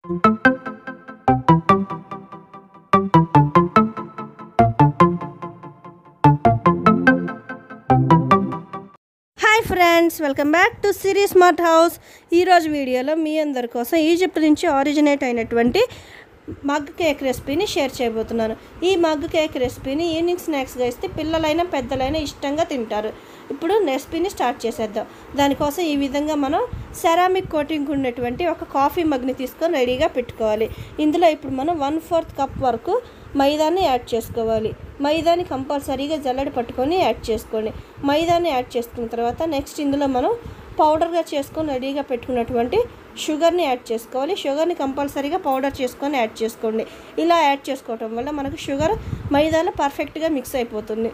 hi friends welcome back to Siri smart house ఈరోజు వీడియోలో మీ అందరి కోసం ఈజిప్ట్ నుంచి ఆరిజినేట్ అయినటువంటి మగ్ కేక్ రెసిపీని షేర్ చేయబోతున్నాను ఈ మగ్ కేక్ రెసిపీని ఈవినింగ్ స్నాక్స్గా ఇస్తే పిల్లలైనా పెద్దలైనా ఇష్టంగా తింటారు ఇప్పుడు రెసిపీని స్టార్ట్ చేసేద్దాం దానికోసం ఈ విధంగా మనం సెరామిక్ కోటింగ్ ఉన్నటువంటి ఒక కాఫీ మగ్ని తీసుకొని రెడీగా పెట్టుకోవాలి ఇందులో ఇప్పుడు మనం వన్ ఫోర్త్ కప్ వరకు మైదాని యాడ్ చేసుకోవాలి మైదాని కంపల్సరీగా జల్లడి పట్టుకొని యాడ్ చేసుకోండి మైదాని యాడ్ చేసుకున్న తర్వాత నెక్స్ట్ ఇందులో మనం పౌడర్గా చేసుకొని రెడీగా పెట్టుకున్నటువంటి షుగర్ని యాడ్ చేసుకోవాలి షుగర్ని కంపల్సరీగా పౌడర్ చేసుకొని యాడ్ చేసుకోండి ఇలా యాడ్ చేసుకోవటం వల్ల మనకు షుగర్ మైదాలో పర్ఫెక్ట్గా మిక్స్ అయిపోతుంది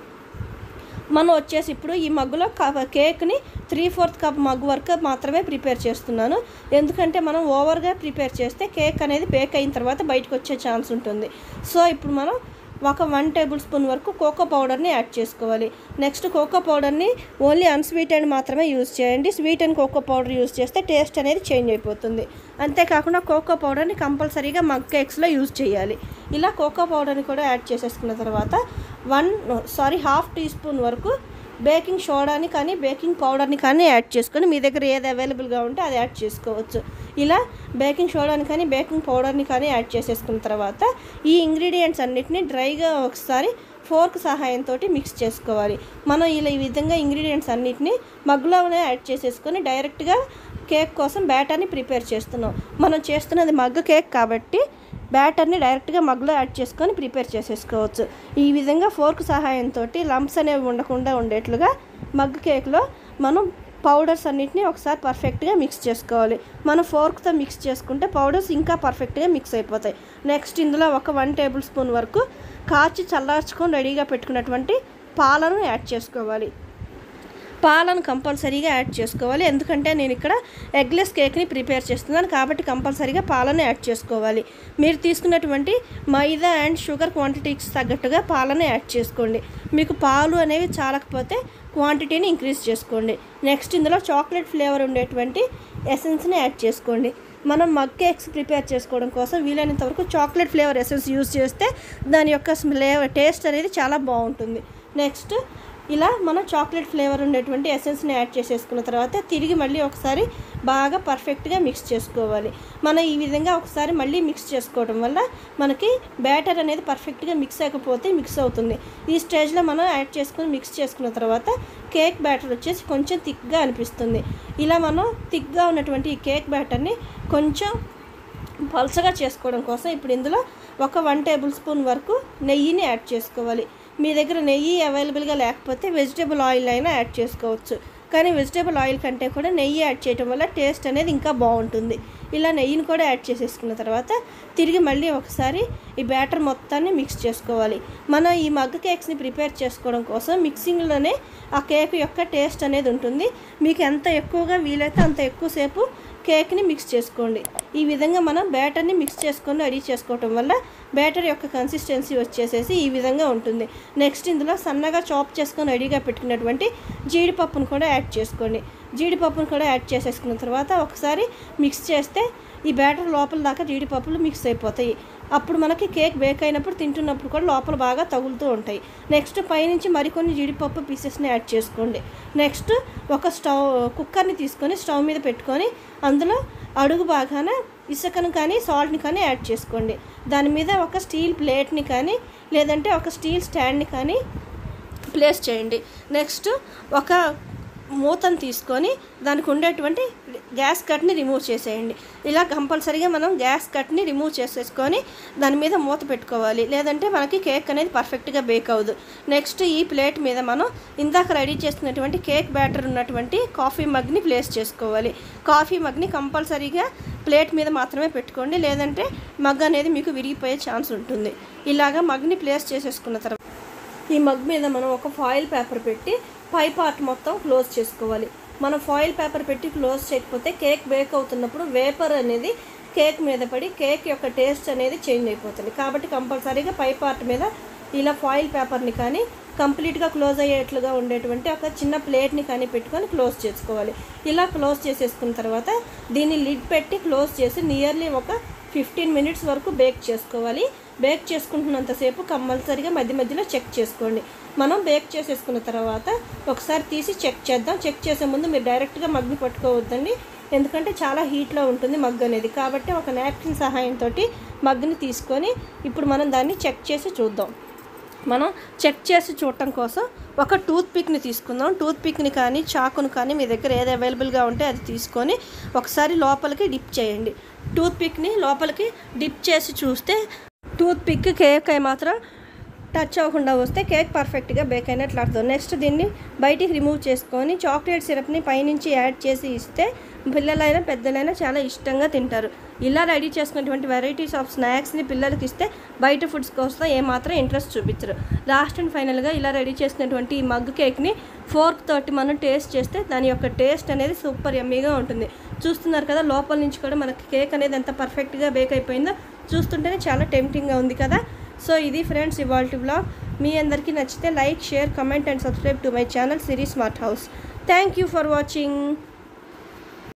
మనం వచ్చేసి ఇప్పుడు ఈ మగ్గులో క- కేక్ని త్రీ ఫోర్త్ కప్ మగ్గు వరకు మాత్రమే ప్రిపేర్ చేస్తున్నాను ఎందుకంటే మనం ఓవర్గా ప్రిపేర్ చేస్తే కేక్ అనేది బేక్ అయిన తర్వాత బయటకు వచ్చే ఛాన్స్ ఉంటుంది సో ఇప్పుడు మనం ఒక వన్ టేబుల్ స్పూన్ వరకు కోకో పౌడర్ని యాడ్ చేసుకోవాలి నెక్స్ట్ కోకో పౌడర్ని ఓన్లీ అన్స్వీట్ అండ్ మాత్రమే యూజ్ చేయండి sweetened cocoa powder use చేస్తే టేస్ట్ అనేది చేంజ్ అయిపోతుంది అంతేకాకుండా కోకో పౌడర్ని కంపల్సరీగా మగ్ కేక్స్లో యూజ్ చేయాలి ఇలా కోకో పౌడర్ని కూడా యాడ్ చేసేసుకున్న తర్వాత one sorry half teaspoon వరకు బేకింగ్ సోడాని కానీ బేకింగ్ పౌడర్ని కానీ యాడ్ చేసుకొని మీ దగ్గర ఏది అవైలబుల్గా ఉంటే అది యాడ్ చేసుకోవచ్చు ఇలా బేకింగ్ సోడాని కానీ బేకింగ్ పౌడర్ని కానీ యాడ్ చేసేసుకున్న తర్వాత ఈ ఇంగ్రీడియంట్స్ అన్నిటిని డ్రైగా ఒకసారి ఫోర్క్ సహాయంతో మిక్స్ చేసుకోవాలి మనం ఇలా ఈ విధంగా ఇంగ్రీడియంట్స్ అన్నిటిని మగ్గులోనే యాడ్ చేసేసుకొని డైరెక్ట్గా కేక్ కోసం బ్యాటర్ని ప్రిపేర్ చేస్తున్నాం మనం చేస్తున్నది మగ్గు కేక్ కాబట్టి బ్యాటర్ని డైరెక్ట్గా మగ్గులో యాడ్ చేసుకొని ప్రిపేర్ చేసేసుకోవచ్చు ఈ విధంగా ఫోర్క్ సహాయంతో లంప్స్ అనేవి ఉండకుండా ఉండేట్లుగా మగ్గు కేక్లో మనం పౌడర్స్ అన్నిటిని ఒకసారి పర్ఫెక్ట్గా మిక్స్ చేసుకోవాలి మనం ఫోర్క్తో మిక్స్ చేసుకుంటే పౌడర్స్ ఇంకా పర్ఫెక్ట్గా మిక్స్ అయిపోతాయి నెక్స్ట్ ఇందులో ఒక వన్ టేబుల్ స్పూన్ వరకు కాచి చల్లార్చుకొని రెడీగా పెట్టుకున్నటువంటి పాలను యాడ్ చేసుకోవాలి పాలను కంపల్సరీగా యాడ్ చేసుకోవాలి ఎందుకంటే నేను ఇక్కడ ఎగ్లెస్ కేక్ని ప్రిపేర్ చేస్తున్నాను కాబట్టి కంపల్సరీగా పాలను యాడ్ చేసుకోవాలి మీరు తీసుకున్నటువంటి మైదా అండ్ షుగర్ క్వాంటిటీకి తగ్గట్టుగా పాలను యాడ్ చేసుకోండి మీకు పాలు అనేవి చాలకపోతే క్వాంటిటీని ఇంక్రీజ్ చేసుకోండి నెక్స్ట్ ఇందులో చాక్లెట్ ఫ్లేవర్ ఉండేటువంటి ఎసెన్స్ని యాడ్ చేసుకోండి మనం మగ్ కేక్స్ ప్రిపేర్ చేసుకోవడం కోసం వీలైనంత వరకు చాక్లెట్ ఫ్లేవర్ ఎసెన్స్ యూజ్ చేస్తే దాని యొక్క ఫ్లేవర్ టేస్ట్ అనేది చాలా బాగుంటుంది నెక్స్ట్ ఇలా మనం చాక్లెట్ ఫ్లేవర్ ఉండేటువంటి ఎసెన్స్ని యాడ్ చేసేసుకున్న తర్వాత తిరిగి మళ్ళీ ఒకసారి బాగా పర్ఫెక్ట్గా మిక్స్ చేసుకోవాలి మనం ఈ విధంగా ఒకసారి మళ్ళీ మిక్స్ చేసుకోవడం వల్ల మనకి బ్యాటర్ అనేది పర్ఫెక్ట్గా మిక్స్ అవ్వకపోతే మిక్స్ అవుతుంది ఈ స్టేజ్లో మనం యాడ్ చేసుకుని మిక్స్ చేసుకున్న తర్వాత కేక్ బ్యాటర్ వచ్చేసి కొంచెం థిక్గా అనిపిస్తుంది ఇలా మనం థిక్గా ఉన్నటువంటి ఈ కేక్ బ్యాటర్ని కొంచెం పల్చగా చేసుకోవడం కోసం ఇప్పుడు ఇందులో ఒక వన్ టేబుల్ స్పూన్ వరకు నెయ్యిని యాడ్ చేసుకోవాలి మీ దగ్గర నెయ్యి అవైలబుల్గా లేకపోతే వెజిటేబుల్ ఆయిల్ అయినా యాడ్ చేసుకోవచ్చు కానీ వెజిటేబుల్ ఆయిల్ కంటే కూడా నెయ్యి యాడ్ చేయడం వల్ల టేస్ట్ అనేది ఇంకా బాగుంటుంది ఇలా నెయ్యిని కూడా యాడ్ చేసేసుకున్న తర్వాత తిరిగి మళ్ళీ ఒకసారి ఈ బ్యాటర్ మొత్తాన్ని మిక్స్ చేసుకోవాలి మనం ఈ మగ్గ కేక్స్ని ప్రిపేర్ చేసుకోవడం కోసం మిక్సింగ్లోనే ఆ కేక్ యొక్క టేస్ట్ అనేది ఉంటుంది మీకు ఎంత ఎక్కువగా వీలైతే అంత ఎక్కువసేపు కేక్ని మిక్స్ చేసుకోండి ఈ విధంగా మనం బ్యాటర్ని మిక్స్ చేసుకొని రెడీ చేసుకోవటం వల్ల బ్యాటర్ యొక్క కన్సిస్టెన్సీ వచ్చేసేసి ఈ విధంగా ఉంటుంది నెక్స్ట్ ఇందులో సన్నగా చాప్ చేసుకొని రెడీగా పెట్టుకున్నటువంటి జీడిపప్పును కూడా యాడ్ చేసుకోండి జీడిపప్పును కూడా యాడ్ చేసేసుకున్న తర్వాత ఒకసారి మిక్స్ చేస్తే ఈ బ్యాటర్ లోపల దాకా జీడిపప్పులు మిక్స్ అయిపోతాయి అప్పుడు మనకి కేక్ బేక్ అయినప్పుడు తింటున్నప్పుడు కూడా లోపల బాగా తగులుతూ ఉంటాయి నెక్స్ట్ పైనుంచి మరికొన్ని జీడిపప్పు పీసెస్ని యాడ్ చేసుకోండి నెక్స్ట్ ఒక స్టవ్ కుక్కర్ని తీసుకొని స్టవ్ మీద పెట్టుకొని అందులో అడుగు బాగాన ఇసుకను కానీ సాల్ట్ని కానీ యాడ్ చేసుకోండి దాని మీద ఒక స్టీల్ ప్లేట్ని కానీ లేదంటే ఒక స్టీల్ స్టాండ్ని కానీ ప్లేస్ చేయండి నెక్స్ట్ ఒక మూతను తీసుకొని దానికి ఉండేటువంటి గ్యాస్ కట్ని రిమూవ్ చేసేయండి ఇలా కంపల్సరీగా మనం గ్యాస్ కట్ని రిమూవ్ చేసేసుకొని దాని మీద మూత పెట్టుకోవాలి లేదంటే మనకి కేక్ అనేది పర్ఫెక్ట్గా బేక్ అవ్వదు నెక్స్ట్ ఈ ప్లేట్ మీద మనం ఇందాక రెడీ చేసుకున్నటువంటి కేక్ బ్యాటర్ ఉన్నటువంటి కాఫీ మగ్ని ప్లేస్ చేసుకోవాలి కాఫీ మగ్ని కంపల్సరీగా ప్లేట్ మీద మాత్రమే పెట్టుకోండి లేదంటే మగ్ అనేది మీకు విరిగిపోయే ఛాన్స్ ఉంటుంది ఇలాగా మగ్ని ప్లేస్ చేసేసుకున్న తర్వాత ఈ మగ్ మీద మనం ఒక ఫాయిల్ పేపర్ పెట్టి పై పార్ట్ మొత్తం క్లోజ్ చేసుకోవాలి మనం ఫాయిల్ పేపర్ పెట్టి క్లోజ్ చేయకపోతే కేక్ బేక్ అవుతున్నప్పుడు వేపర్ అనేది కేక్ మీద పడి కేక్ యొక్క టేస్ట్ అనేది చేంజ్ అయిపోతుంది కాబట్టి కంపల్సరీగా పై పార్ట్ మీద ఇలా ఫాయిల్ పేపర్ని కానీ కంప్లీట్గా క్లోజ్ అయ్యేట్లుగా ఉండేటువంటి ఒక చిన్న ప్లేట్ని కానీ పెట్టుకొని క్లోజ్ చేసుకోవాలి ఇలా క్లోజ్ చేసేసుకున్న తర్వాత దీన్ని లిడ్ పెట్టి క్లోజ్ చేసి నియర్లీ ఒక ఫిఫ్టీన్ మినిట్స్ వరకు బేక్ చేసుకోవాలి బేక్ చేసుకుంటున్నంతసేపు కంపల్సరీగా మధ్య మధ్యలో చెక్ చేసుకోండి మనం బేక్ చేసేసుకున్న తర్వాత ఒకసారి తీసి చెక్ చేద్దాం చెక్ చేసే ముందు మీరు డైరెక్ట్గా మగ్గుని పట్టుకోవద్దండి ఎందుకంటే చాలా హీట్లో ఉంటుంది మగ్గు అనేది కాబట్టి ఒక నాప్కిన్ సహాయంతో మగ్గుని తీసుకొని ఇప్పుడు మనం దాన్ని చెక్ చేసి చూద్దాం మనం చెక్ చేసి చూడటం కోసం ఒక టూత్ పిక్ని తీసుకుందాం టూత్ పిక్ని కానీ చాకును కానీ మీ దగ్గర ఏది అవైలబుల్గా ఉంటే అది తీసుకొని ఒకసారి లోపలికి డిప్ చేయండి టూత్ పిక్ని లోపలికి డిప్ చేసి చూస్తే టూత్ పిక్ కేక్ మాత్రం టచ్ అవ్వకుండా వస్తే కేక్ పర్ఫెక్ట్గా బేక్ అయినట్లు అర్థం నెక్స్ట్ దీన్ని బయటికి రిమూవ్ చేసుకొని చాక్లెట్ సిరప్ని పైనుంచి యాడ్ చేసి ఇస్తే పిల్లలైనా పెద్దలైనా చాలా ఇష్టంగా తింటారు ఇలా రెడీ చేసుకున్నటువంటి వెరైటీస్ ఆఫ్ స్నాక్స్ని పిల్లలకి ఇస్తే బయట ఫుడ్స్ కోసం ఏమాత్రం ఇంట్రెస్ట్ చూపించరు లాస్ట్ అండ్ ఫైనల్గా ఇలా రెడీ చేసినటువంటి ఈ మగ్ కేక్ని ఫోర్క్ తోటి మనం టేస్ట్ చేస్తే దాని యొక్క టేస్ట్ అనేది సూపర్ ఎమ్మీగా ఉంటుంది చూస్తున్నారు కదా లోపల నుంచి కూడా మనకి కేక్ అనేది ఎంత పర్ఫెక్ట్గా బేక్ అయిపోయిందో చూస్తుంటేనే చాలా టెంప్టింగ్గా ఉంది కదా సో ఇది ఫ్రెండ్స్ ఇవాళ బ్లాగ్ మీ అందరికీ నచ్చితే like share comment and subscribe to my channel Siri smart house thank you for watching